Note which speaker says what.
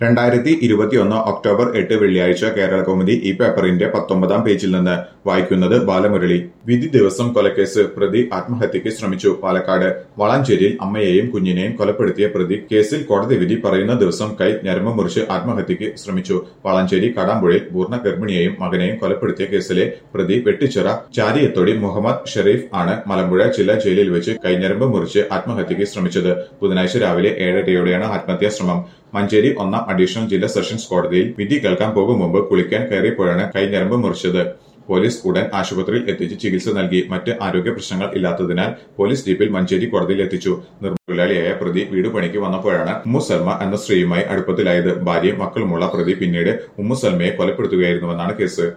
Speaker 1: രണ്ടായിരത്തി ഇരുപത്തിയൊന്ന് ഒക്ടോബർ എട്ട് വെള്ളിയാഴ്ച കേരള കൗമുദി ഈ പേപ്പറിന്റെ പത്തൊമ്പതാം പേജിൽ നിന്ന് വായിക്കുന്നത് ബാലമുരളി വിധി ദിവസം കൊലക്കേസ് പ്രതി ആത്മഹത്യയ്ക്ക് ശ്രമിച്ചു പാലക്കാട് വളാഞ്ചേരിയിൽ അമ്മയെയും കുഞ്ഞിനെയും കൊലപ്പെടുത്തിയ പ്രതി കേസിൽ കോടതി വിധി പറയുന്ന ദിവസം കൈ ഞരമ്പ് മുറിച്ച് ആത്മഹത്യയ്ക്ക് ശ്രമിച്ചു വളാഞ്ചേരി കടാമ്പുഴയിൽ പൂർണ്ണ ഗർഭിണിയെയും മകനെയും കൊലപ്പെടുത്തിയ കേസിലെ പ്രതി വെട്ടിച്ചിറ ചാരിയത്തൊടി മുഹമ്മദ് ഷെരീഫ് ആണ് മലമ്പുഴ ജില്ലാ ജയിലിൽ വെച്ച് കൈഞ്ഞരമ്പ് മുറിച്ച് ആത്മഹത്യയ്ക്ക് ശ്രമിച്ചത് ബുധനാഴ്ച രാവിലെ ഏഴരയോടെയാണ് ആത്മഹത്യാ ശ്രമം മഞ്ചേരി ഒന്നാം അഡീഷണൽ ജില്ലാ സെഷൻസ് കോടതിയിൽ വിധി കേൾക്കാൻ പോകും മുമ്പ് കുളിക്കാൻ കയറിയപ്പോഴാണ് കൈഞ്ഞരമ്പ് മുറിച്ചത് പോലീസ് ഉടൻ ആശുപത്രിയിൽ എത്തിച്ച് ചികിത്സ നൽകി മറ്റ് ആരോഗ്യ പ്രശ്നങ്ങൾ ഇല്ലാത്തതിനാൽ പോലീസ് ജീപ്പിൽ മഞ്ചേരി കോടതിയിൽ എത്തിച്ചു നിർമ്മാണത്തൊഴിലാളിയായ പ്രതി വീട് പണിക്ക് വന്നപ്പോഴാണ് ഉമ്മു സൽമ എന്ന സ്ത്രീയുമായി അടുപ്പത്തിലായത് ഭാര്യയും മക്കളുമുള്ള പ്രതി പിന്നീട് ഉമ്മു സൽമയെ കൊലപ്പെടുത്തുകയായിരുന്നുവെന്നാണ് കേസ്